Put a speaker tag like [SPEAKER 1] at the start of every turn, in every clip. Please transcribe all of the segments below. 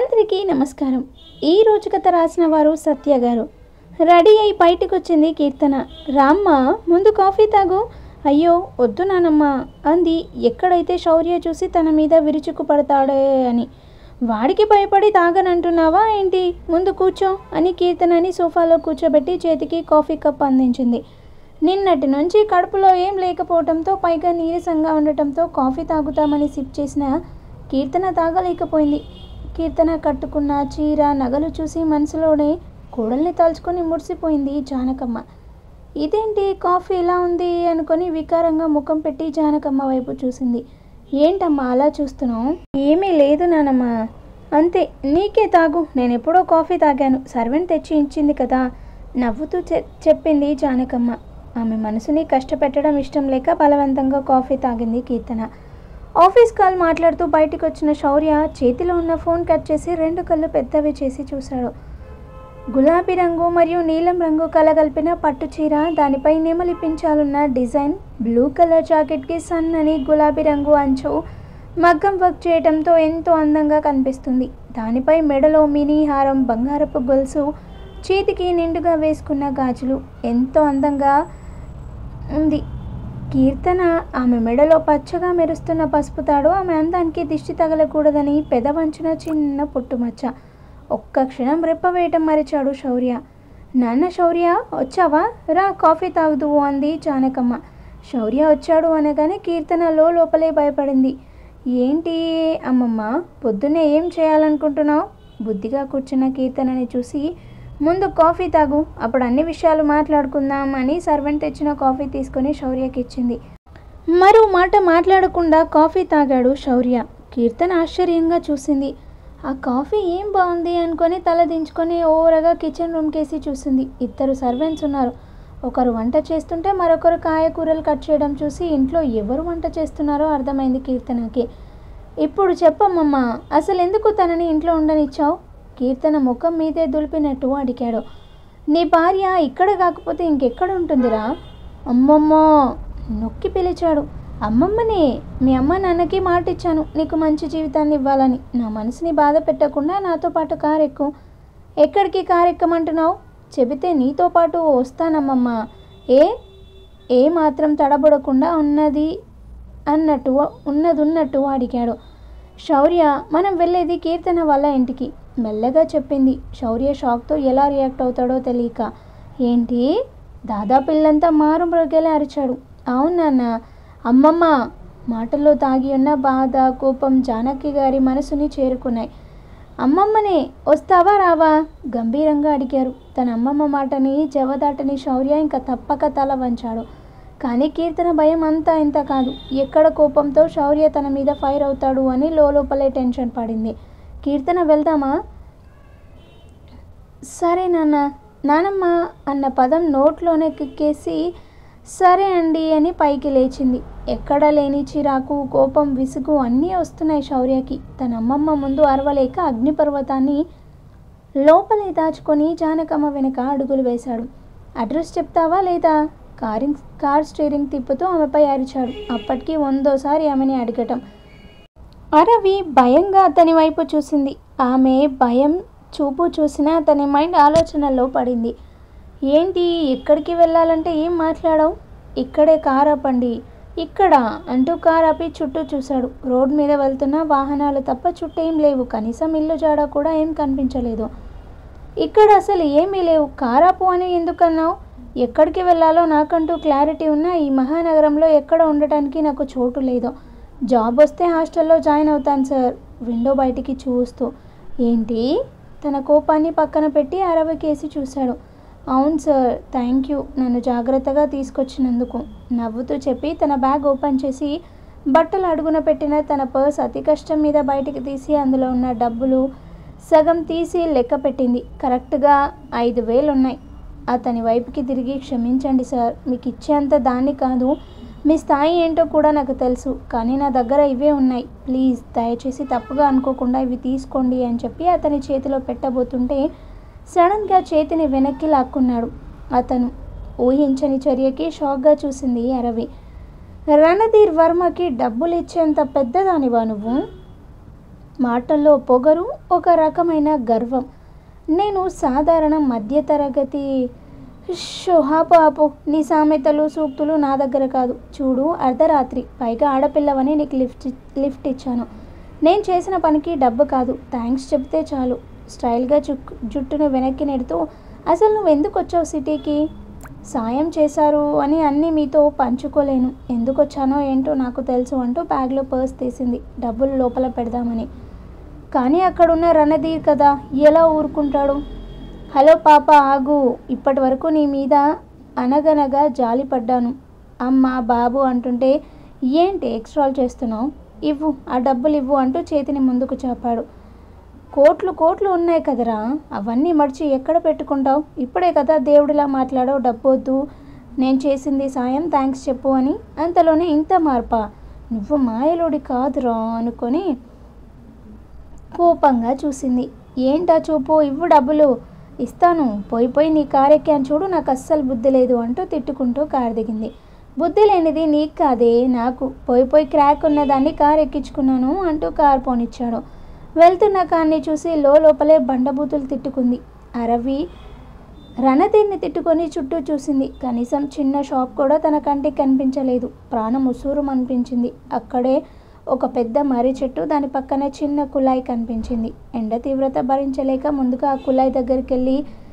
[SPEAKER 1] అందరికీ నమస్కారం ఈ రోజు కథ రాసిన వారు సత్య గారు రెడీ అయి బయటికి వచ్చింది కీర్తన రామ్మ ముందు కాఫీ తాగు అయ్యో వద్దు నానమ్మ అంది ఎక్కడైతే శౌర్య చూసి తన మీద విరుచుకు పడతాడే అని వాడికి భయపడి తాగనంటున్నావా ఏంటి ముందు కూర్చో అని కీర్తనని సోఫాలో కూర్చోబెట్టి చేతికి కాఫీ కప్ అందించింది నిన్నటి నుంచి కడుపులో ఏం లేకపోవడంతో పైగా నీరసంగా ఉండటంతో కాఫీ తాగుతామని సిప్ చేసిన కీర్తన తాగలేకపోయింది కీర్తన కట్టుకున్న చీర నగలు చూసి మనసులోనే కోడల్ని తలుచుకొని మురిసిపోయింది జానకమ్మ ఇదేంటి కాఫీ ఇలా ఉంది అనుకొని వికారంగా ముఖం పెట్టి జానకమ్మ వైపు చూసింది ఏంటమ్మా అలా చూస్తున్నావు ఏమీ లేదు నానమ్మ అంతే నీకే తాగు నేను ఎప్పుడో కాఫీ తాగాను సర్వెంట్ తెచ్చి ఇచ్చింది కదా నవ్వుతూ చె చెప్పింది జానకమ్మ ఆమె మనసుని కష్టపెట్టడం ఇష్టం లేక బలవంతంగా కాఫీ తాగింది కీర్తన ఆఫీస్ కాల్ మాట్లాడుతూ బయటికి వచ్చిన శౌర్య చేతిలో ఉన్న ఫోన్ కట్ చేసి రెండు కళ్ళు పెద్దవి చేసి చూశాడు గులాబీ రంగు మరియు నీలం రంగు కలగలిపిన పట్టు చీర దానిపై నెమలిపించాలున్న డిజైన్ బ్లూ కలర్ జాకెట్కి సన్నని గులాబీ రంగు అంచు మగ్గం వర్క్ చేయడంతో ఎంతో అందంగా కనిపిస్తుంది దానిపై మెడలో మినీ హారం బంగారపు గొలుసు చేతికి నిండుగా వేసుకున్న గాజులు ఎంతో అందంగా ఉంది కీర్తన ఆమె మెడలో పచ్చగా మెరుస్తున్న పసుపు తాడు ఆమె అందానికి దిష్టి తగలకూడదని పెదవంచున చిన్న పుట్టుమచ్చ ఒక్క క్షణం రెప్పవేయటం మరిచాడు శౌర్య నాన్న శౌర్య వచ్చావా రా కాఫీ తాగుదువు అంది జానకమ్మ శౌర్య వచ్చాడు అనగానే కీర్తనలో లోపలే భయపడింది ఏంటి అమ్మమ్మ పొద్దున్నే ఏం చేయాలనుకుంటున్నావు బుద్ధిగా కూర్చున్న కీర్తనని చూసి ముందు కాఫీ తాగు అప్పుడు అన్ని విషయాలు మాట్లాడుకుందాం అని సర్వెంట్ తెచ్చిన కాఫీ తీసుకొని శౌర్యకి ఇచ్చింది మరో మాట మాట్లాడకుండా కాఫీ తాగాడు శౌర్య కీర్తన ఆశ్చర్యంగా చూసింది ఆ కాఫీ ఏం బాగుంది అనుకొని తల దించుకొని ఓవరగా కిచెన్ రూమ్ కేసి చూసింది ఇద్దరు సర్వెంట్స్ ఉన్నారు ఒకరు వంట చేస్తుంటే మరొకరు కాయకూరలు కట్ చేయడం చూసి ఇంట్లో ఎవరు వంట చేస్తున్నారో అర్థమైంది కీర్తనకి ఇప్పుడు చెప్పమ్మమ్మా అసలు ఎందుకు తనని ఇంట్లో ఉండనిచ్చావు కీర్తన ముఖం మీదే దులిపినట్టు అడిగాడు నీ భార్య ఇక్కడ కాకపోతే ఇంకెక్కడ ఉంటుందిరా అమ్మమ్మో నొక్కి పిలిచాడు అమ్మమ్మనే మీ అమ్మ నాన్నకి మాట ఇచ్చాను నీకు మంచి జీవితాన్ని ఇవ్వాలని నా మనసుని బాధ పెట్టకుండా నాతో పాటు కారు ఎక్కు ఎక్కడికి కారు ఎక్కమంటున్నావు చెబితే నీతో పాటు వస్తానమ్మమ్మ ఏ ఏ మాత్రం తడబడకుండా ఉన్నది అన్నట్టు ఉన్నది ఉన్నట్టు అడిగాడు శౌర్య మనం వెళ్ళేది కీర్తన వాళ్ళ ఇంటికి మెల్లగా చెప్పింది శౌర్య షాక్తో ఎలా రియాక్ట్ అవుతాడో తెలియక ఏంటి దాదాపు ఇల్లంతా మారు మృగేలా అరిచాడు అవును నాన్న అమ్మమ్మ మాటల్లో దాగి ఉన్న బాధ కోపం జానకి గారి మనసుని చేరుకున్నాయి అమ్మమ్మనే వస్తావా రావా గంభీరంగా అడిగారు తన అమ్మమ్మ మాటని జవదాటని శౌర్య ఇంకా తప్పక తల వంచాడు కానీ కీర్తన భయం అంతా ఇంత కాదు ఎక్కడ కోపంతో శౌర్య తన మీద ఫైర్ అవుతాడు అని లోపలే టెన్షన్ పడింది కీర్తన వెళ్దామా సరే నాన్న నానమ్మ అన్న పదం నోట్లోనే కిక్కేసి సరే అండి అని పైకి లేచింది ఎక్కడ లేని చిరాకు కోపం విసుగు అన్నీ వస్తున్నాయి శౌర్యకి తన అమ్మమ్మ ముందు అరవలేక అగ్నిపర్వతాన్ని లోపలే దాచుకొని జానకమ్మ వెనక అడుగులు వేశాడు అడ్రస్ చెప్తావా లేదా కారింగ్ కార్ స్టీరింగ్ తిప్పుతూ ఆమెపై అరిచాడు అప్పటికి వందోసారి ఆమెని అడగటం అరవి భయంగా అతని వైపు చూసింది ఆమె భయం చూపు చూసినా అతని మైండ్ ఆలోచనలో పడింది ఏంటి ఎక్కడికి వెళ్ళాలంటే ఏం మాట్లాడావు ఇక్కడే కార్ ఆపండి ఇక్కడ అంటూ కార్ ఆపి చుట్టూ చూశాడు రోడ్ మీద వెళ్తున్న వాహనాలు తప్ప చుట్టూ ఏం లేవు కనీసం ఇల్లు జాడ కూడా ఏం కనిపించలేదు ఇక్కడ అసలు ఏమీ లేవు కారాపు అని ఎందుకన్నావు ఎక్కడికి వెళ్ళాలో నాకంటూ క్లారిటీ ఉన్న ఈ మహానగరంలో ఎక్కడ ఉండటానికి నాకు చోటు లేదు జాబ్ వస్తే హాస్టల్లో జాయిన్ అవుతాను సార్ విండో బయటికి చూస్తూ ఏంటి తన కోపాన్ని పక్కన పెట్టి అరవకేసి చూశాడు అవును సార్ థ్యాంక్ యూ నన్ను జాగ్రత్తగా తీసుకొచ్చినందుకు నవ్వుతూ చెప్పి తన బ్యాగ్ ఓపెన్ చేసి బట్టలు అడుగున పెట్టిన తన పర్స్ అతి కష్టం మీద బయటికి తీసి అందులో ఉన్న డబ్బులు సగం తీసి లెక్క పెట్టింది కరెక్ట్గా ఐదు వేలు ఉన్నాయి అతని వైపుకి తిరిగి క్షమించండి సార్ మీకు ఇచ్చేంత దాన్ని కాదు మీ స్థాయి ఏంటో కూడా నాకు తెలుసు కానీ నా దగ్గర ఇవే ఉన్నాయి ప్లీజ్ దయచేసి తప్పుగా అనుకోకుండా ఇవి తీసుకోండి అని చెప్పి అతని చేతిలో పెట్టబోతుంటే సడన్గా చేతిని వెనక్కి లాక్కున్నాడు అతను ఊహించని చర్యకి షాక్గా చూసింది అరవి రణధీర్ వర్మకి డబ్బులు ఇచ్చేంత పెద్దదానివా నువ్వు మాటల్లో పొగరు ఒక రకమైన గర్వం నేను సాధారణ మధ్యతరగతి షోహాపు ఆపు నీ సామెతలు సూక్తులు నా దగ్గర కాదు చూడు అర్ధరాత్రి పైగా ఆడపిల్లవని నీకు లిఫ్ట్ లిఫ్ట్ ఇచ్చాను నేను చేసిన పనికి డబ్బు కాదు థ్యాంక్స్ చెప్తే చాలు స్టైల్గా చుక్ జుట్టును వెనక్కి నెడుతూ అసలు నువ్వు ఎందుకు వచ్చావు సిటీకి సాయం చేశారు అని అన్నీ మీతో పంచుకోలేను ఎందుకు వచ్చానో ఏంటో నాకు తెలుసు అంటూ బ్యాగ్లో పర్స్ తీసింది డబ్బులు లోపల పెడదామని కానీ అక్కడున్న రణధీర్ కదా ఎలా ఊరుకుంటాడు హలో పాప ఆగు ఇప్పటి వరకు నీ మీద అనగనగా జాలి పడ్డాను అమ్మ బాబు అంటుంటే ఏంటి ఎక్స్ట్రాల్ చేస్తున్నావు ఇవ్వు ఆ డబ్బులు ఇవ్వు అంటూ చేతిని ముందుకు చాపాడు కోట్లు కోట్లు ఉన్నాయి కదరా అవన్నీ మర్చి ఎక్కడ పెట్టుకుంటావు ఇప్పుడే కదా దేవుడిలా మాట్లాడావు డబ్బు వద్దు నేను చేసింది సాయం థ్యాంక్స్ చెప్పు అని అంతలోనే ఇంత మార్పా నువ్వు మాయలోడి కాదురా అనుకొని కోపంగా చూసింది ఏంటా చూపు ఇవ్వు డబ్బులు ఇస్తాను పోయి పోయి నీ కార్ ఎక్కాను చూడు నాకు అస్సలు బుద్ధి లేదు అంటూ తిట్టుకుంటూ కారు దిగింది బుద్ధి లేనిది నీకు కాదే నాకు పోయి పోయి క్రాక్ ఉన్నదాన్ని కార్ ఎక్కించుకున్నాను అంటూ కార్ పోనిచ్చాడు వెళ్తున్న కార్ని చూసి లో లోపలే బండబూతులు తిట్టుకుంది అరవి రణధీర్ని తిట్టుకొని చుట్టూ చూసింది కనీసం చిన్న షాప్ కూడా తన కంటికి కనిపించలేదు ప్రాణం ఉసూరు అనిపించింది అక్కడే ఒక పెద్ద మర్రి చెట్టు దాని పక్కనే చిన్న కుళాయి కనిపించింది ఎండ తీవ్రత భరించలేక ముందుగా ఆ కుళాయి దగ్గరికి వెళ్ళి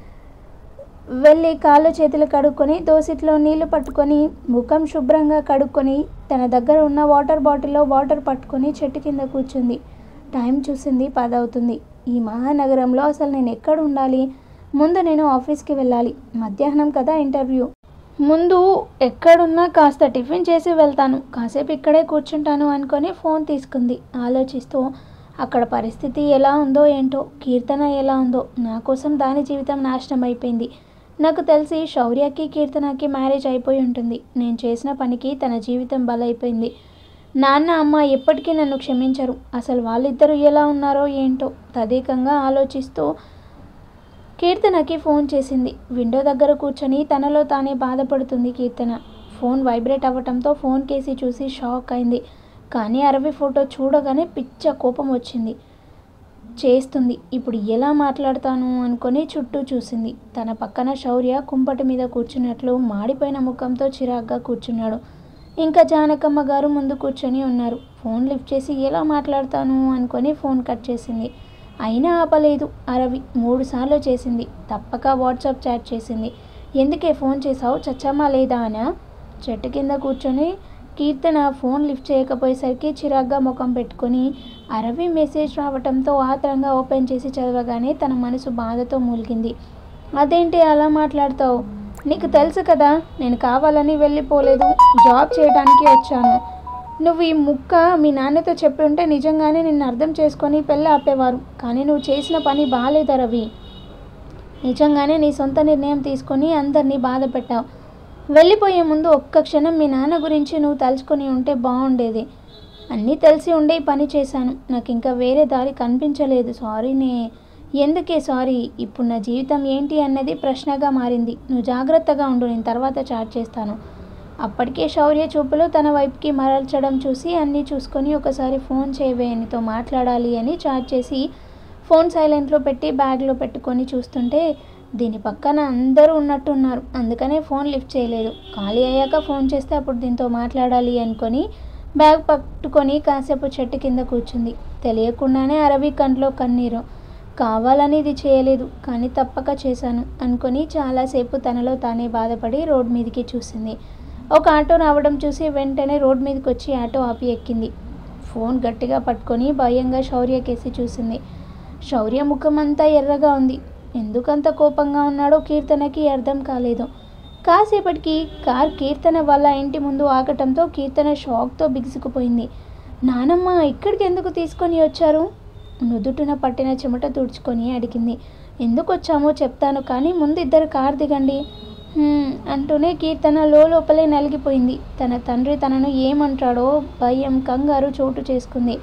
[SPEAKER 1] వెళ్ళి కాళ్ళు చేతులు కడుక్కొని దోసిట్లో నీళ్లు పట్టుకొని ముఖం శుభ్రంగా కడుక్కొని తన దగ్గర ఉన్న వాటర్ బాటిల్లో వాటర్ పట్టుకొని చెట్టు కింద కూర్చుంది టైం చూసింది పది అవుతుంది ఈ మహానగరంలో అసలు నేను ఎక్కడ ఉండాలి ముందు నేను ఆఫీస్కి వెళ్ళాలి మధ్యాహ్నం కదా ఇంటర్వ్యూ ముందు ఎక్కడున్నా కాస్త టిఫిన్ చేసి వెళ్తాను కాసేపు ఇక్కడే కూర్చుంటాను అనుకొని ఫోన్ తీసుకుంది ఆలోచిస్తూ అక్కడ పరిస్థితి ఎలా ఉందో ఏంటో కీర్తన ఎలా ఉందో నా కోసం దాని జీవితం నాశనం అయిపోయింది నాకు తెలిసి శౌర్యకి కీర్తనకి మ్యారేజ్ అయిపోయి ఉంటుంది నేను చేసిన పనికి తన జీవితం బలైపోయింది నాన్న అమ్మ ఎప్పటికీ నన్ను క్షమించరు అసలు వాళ్ళిద్దరూ ఎలా ఉన్నారో ఏంటో తదేకంగా ఆలోచిస్తూ కీర్తనకి ఫోన్ చేసింది విండో దగ్గర కూర్చొని తనలో తానే బాధపడుతుంది కీర్తన ఫోన్ వైబ్రేట్ అవ్వటంతో ఫోన్ కేసి చూసి షాక్ అయింది కానీ అరవి ఫోటో చూడగానే పిచ్చ కోపం వచ్చింది చేస్తుంది ఇప్పుడు ఎలా మాట్లాడతాను అనుకొని చుట్టూ చూసింది తన పక్కన శౌర్య కుంపటి మీద కూర్చున్నట్లు మాడిపోయిన ముఖంతో చిరాగ్గా కూర్చున్నాడు ఇంకా జానకమ్మ గారు ముందు కూర్చొని ఉన్నారు ఫోన్ లిఫ్ట్ చేసి ఎలా మాట్లాడతాను అనుకొని ఫోన్ కట్ చేసింది అయినా ఆపలేదు అరవి మూడు సార్లు చేసింది తప్పక వాట్సాప్ చాట్ చేసింది ఎందుకే ఫోన్ చేసావు చచ్చామా లేదా అనా చెట్టు కింద కూర్చొని కీర్తన ఫోన్ లిఫ్ట్ చేయకపోయేసరికి చిరాగ్గా ముఖం పెట్టుకొని అరవి మెసేజ్ రావటంతో ఆత్రంగా ఓపెన్ చేసి చదవగానే తన మనసు బాధతో మూలిగింది అదేంటి అలా మాట్లాడతావు నీకు తెలుసు కదా నేను కావాలని వెళ్ళిపోలేదు జాబ్ చేయడానికి వచ్చాను నువ్వు ఈ ముక్క మీ నాన్నతో చెప్పి ఉంటే నిజంగానే నిన్ను అర్థం చేసుకొని పెళ్ళి ఆపేవారు కానీ నువ్వు చేసిన పని బాగాలేదు రవి నిజంగానే నీ సొంత నిర్ణయం తీసుకొని అందరినీ బాధ పెట్టావు వెళ్ళిపోయే ముందు ఒక్క క్షణం మీ నాన్న గురించి నువ్వు తలుచుకొని ఉంటే బాగుండేది అన్నీ తెలిసి ఉండే ఈ పని చేశాను నాకు ఇంకా వేరే దారి కనిపించలేదు సారీనే ఎందుకే సారీ ఇప్పుడు నా జీవితం ఏంటి అన్నది ప్రశ్నగా మారింది నువ్వు జాగ్రత్తగా ఉండు నేను తర్వాత చాట్ చేస్తాను అప్పటికే శౌర్య చూపులు తన వైపుకి మరల్చడం చూసి అన్నీ చూసుకొని ఒకసారి ఫోన్ చేయవే నీతో మాట్లాడాలి అని చాట్ చేసి ఫోన్ సైలెంట్లో పెట్టి బ్యాగ్లో పెట్టుకొని చూస్తుంటే దీని పక్కన అందరూ ఉన్నట్టున్నారు అందుకనే ఫోన్ లిఫ్ట్ చేయలేదు ఖాళీ అయ్యాక ఫోన్ చేస్తే అప్పుడు దీంతో మాట్లాడాలి అనుకొని బ్యాగ్ పట్టుకొని కాసేపు చెట్టు కింద కూర్చుంది తెలియకుండానే అరవి కంట్లో కన్నీరు కావాలని ఇది చేయలేదు కానీ తప్పక చేశాను అనుకొని చాలాసేపు తనలో తానే బాధపడి రోడ్ మీదకి చూసింది ఒక ఆటో రావడం చూసి వెంటనే రోడ్ మీదకి వచ్చి ఆటో ఆపి ఎక్కింది ఫోన్ గట్టిగా పట్టుకొని భయంగా శౌర్య కేసి చూసింది శౌర్య ముఖం అంతా ఎర్రగా ఉంది ఎందుకంత కోపంగా ఉన్నాడో కీర్తనకి అర్థం కాలేదు కాసేపటికి కార్ కీర్తన వాళ్ళ ఇంటి ముందు ఆగటంతో కీర్తన షాక్తో బిగుసుకుపోయింది నానమ్మ ఇక్కడికి ఎందుకు తీసుకొని వచ్చారు నుదుటిన పట్టిన చెమట తుడుచుకొని అడిగింది ఎందుకు వచ్చామో చెప్తాను కానీ ముందు ఇద్దరు కార్ దిగండి "హ్మ్" అంటూనే కీర్తన లోపలే నలిగిపోయింది తన తండ్రి తనను ఏమంటాడో భయం కంగారు చోటు చేసుకుంది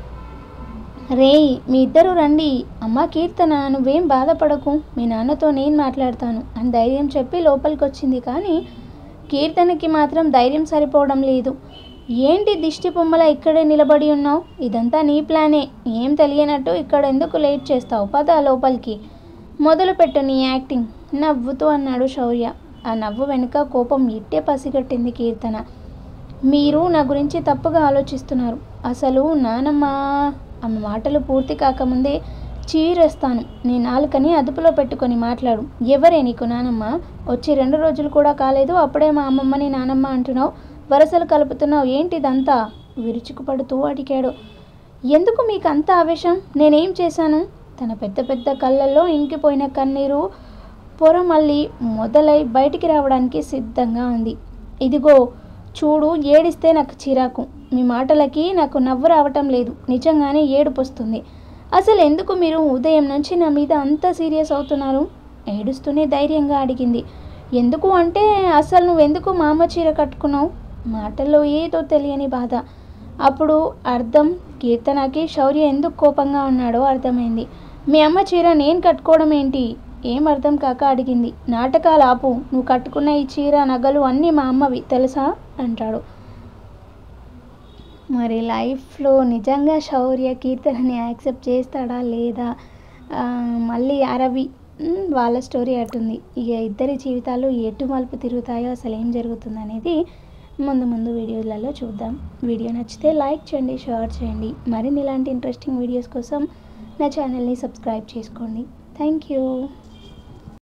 [SPEAKER 1] రేయ్ మీ ఇద్దరు రండి అమ్మ కీర్తన నువ్వేం బాధపడకు మీ నాన్నతో నేను మాట్లాడతాను అని ధైర్యం చెప్పి లోపలికి వచ్చింది కానీ కీర్తనకి మాత్రం ధైర్యం సరిపోవడం లేదు ఏంటి దిష్టి బొమ్మల ఇక్కడే నిలబడి ఉన్నావు ఇదంతా నీ ప్లానే ఏం తెలియనట్టు ఇక్కడ ఎందుకు లేట్ చేస్తావు పద లోపలికి మొదలుపెట్టు నీ యాక్టింగ్ నవ్వుతూ అన్నాడు శౌర్య ఆ నవ్వు వెనుక కోపం ఇట్టే పసిగట్టింది కీర్తన మీరు నా గురించి తప్పుగా ఆలోచిస్తున్నారు అసలు నానమ్మ ఆమె మాటలు పూర్తి కాకముందే చీరేస్తాను నీ నాలుకని అదుపులో పెట్టుకొని మాట్లాడు ఎవరే నీకు నానమ్మ వచ్చి రెండు రోజులు కూడా కాలేదు అప్పుడే మా అమ్మమ్మని నానమ్మ అంటున్నావు వరసలు కలుపుతున్నావు ఏంటిదంతా విరుచుకుపడుతూ అడిగాడు ఎందుకు మీకు అంత ఆవేశం నేనేం చేశాను తన పెద్ద పెద్ద కళ్ళల్లో ఇంకిపోయిన కన్నీరు పొర మళ్ళీ మొదలై బయటికి రావడానికి సిద్ధంగా ఉంది ఇదిగో చూడు ఏడిస్తే నాకు చిరాకు మీ మాటలకి నాకు నవ్వు రావటం లేదు నిజంగానే ఏడుపు వస్తుంది అసలు ఎందుకు మీరు ఉదయం నుంచి నా మీద అంత సీరియస్ అవుతున్నారు ఏడుస్తూనే ధైర్యంగా అడిగింది ఎందుకు అంటే అసలు నువ్వెందుకు మా అమ్మ చీర కట్టుకున్నావు మాటల్లో ఏదో తెలియని బాధ అప్పుడు అర్థం కీర్తనకి శౌర్య ఎందుకు కోపంగా ఉన్నాడో అర్థమైంది మీ అమ్మ చీర నేను కట్టుకోవడం ఏంటి ఏం అర్థం కాక అడిగింది నాటకాలు ఆపు నువ్వు కట్టుకున్న ఈ చీర నగలు అన్నీ మా అమ్మవి తెలుసా అంటాడు మరి లైఫ్లో నిజంగా శౌర్య కీర్తనని యాక్సెప్ట్ చేస్తాడా లేదా ఆ, మళ్ళీ అరవి ఉమ్, వాళ్ళ స్టోరీ అటుంది ఇక ఇద్దరి జీవితాలు ఎటు మలుపు తిరుగుతాయో అసలు ఏం జరుగుతుంది అనేది ముందు ముందు వీడియోలలో చూద్దాం వీడియో నచ్చితే లైక్ చేయండి షేర్ చేయండి మరిన్ని ఇలాంటి ఇంట్రెస్టింగ్ వీడియోస్ కోసం నా ఛానల్ని సబ్స్క్రైబ్ చేసుకోండి థ్యాంక్ యూ